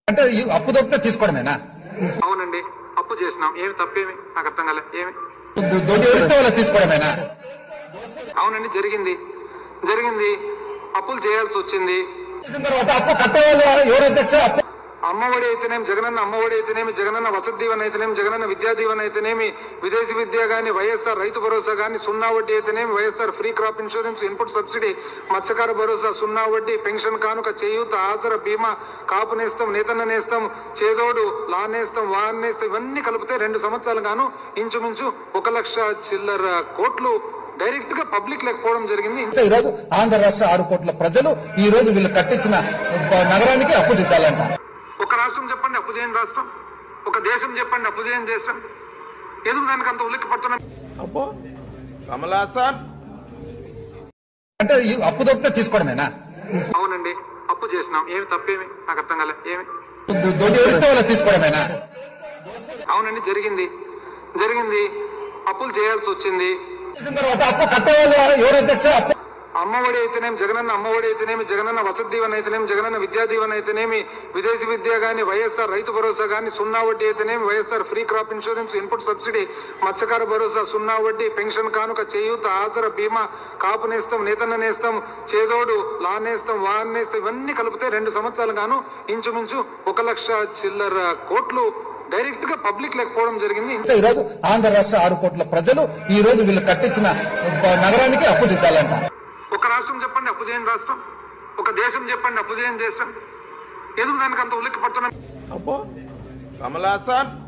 అంటే ఈ అప్పు దొరికితే తీసుకోవడమేనా అవునండి అప్పు చేసినాం ఏమి తప్పేమి నాకు అర్థం కాలే ఏమి దొ- దొరికితే వాళ్ళ తీసుకోవడమేనా అవునండి జరిగింది జరిగింది అప్పులు చేయాల్సి వచ్చింది చేసిన తర్వాత అప్పు కట్టేవాళ్ళు ఎవరైతే అప్పు అమ్మఒడి అయితేనేమి జగనన్న అమ్మఒడి అయితేనేమి జగనన్న వసతి దీవెన అయితేనేమి జగనన్న విద్యా దీవెన అయితేనేమి విదేశీ విద్య గాని వైఎస్ఆర్ రైతు భరోసా గాని సున్నా వడ్డీ అయితేనేమి YSR free crop insurance input subsidy మత్స్యకార భరోసా సున్నా వడ్డీ పెన్షన్ కానుక చేయూత ఆసర బీమా కాపు నేస్తం నేతన్న నేస్తం చేదోడు లా నేస్తం వాన్ నేస్తం ఇవన్నీ కలిపితే రెండు సంవత్సరాలు గాను ఇంచుమించు ఒక లక్ష చిల్లర కోట్లు డైరెక్ట్ గా పబ్లిక్ లేకపోవడం జరిగింది ఈ రోజు ఆంధ్ర రాష్ట్ర ఆరు కోట్ల ప్రజలు ఈ రోజు వీళ్ళు కట్టించిన నగరానికి అప్పు దిద్దాలంట ఒక రాష్ట్రం చెప్పండి అప్పు చేయని రాష్ట్రం ఒక దేశం చెప్పండి అప్పు చేయని దేశం ఎందుకు దానికి అంత ఉలిక్కి పడుతున్నాం అబ్బో కమల్ హాసన్ అంటే ఈ అప్పు దొరికితే తీసుకోవడమేనా అవునండి అప్పు చేసినాం ఏమి తప్పేమి నాకు అర్థం కాలే ఏమి దొ- దొరికితే వాళ్ళ తీసుకోవడమేనా అవునండి జరిగింది జరిగింది అప్పులు చేయాల్సి వచ్చింది చేసిన తర్వాత అప్పు కట్టేవాళ్ళు ఎవరైతే అప్పు అమ్మఒడి అయితేనేమి జగనన్న అమ్మఒడి అయితేనేమి జగనన్న వసతి దీవెన అయితేనేమి జగనన్న విద్యా దీవెన అయితేనేమి విదేశీ విద్య గాని వైఎస్ఆర్ రైతు భరోసా గాని సున్నా వడ్డీ అయితేనేమి YSR free crop insurance input subsidy మత్స్యకార భరోసా సున్నా వడ్డీ పెన్షన్ కానుక చేయూత ఆసర బీమా కాపు నేస్తం నేతన్న నేస్తం చేదోడు లా నేస్తం వాన్ నేస్తం ఇవన్నీ కలిపితే రెండు సంవత్సరాలు గాను ఇంచుమించు ఒక లక్ష చిల్లర కోట్లు డైరెక్ట్ గా పబ్లిక్ లేకపోవడం జరిగింది ఈ రోజు ఆంధ్ర రాష్ట్ర ఆరు కోట్ల ప్రజలు ఈ రోజు వీళ్ళు కట్టించిన నగరానికి అప్పు దిద్దాలంట ఒక రాష్ట్రం చెప్పండి అప్పు చేయని రాష్ట్రం ఒక దేశం చెప్పండి అప్పు చేయని దేశం ఎందుకు దానికి అంత ఉలిక్కి పడుతున్నాం అబ్బో కమల్ హాసన్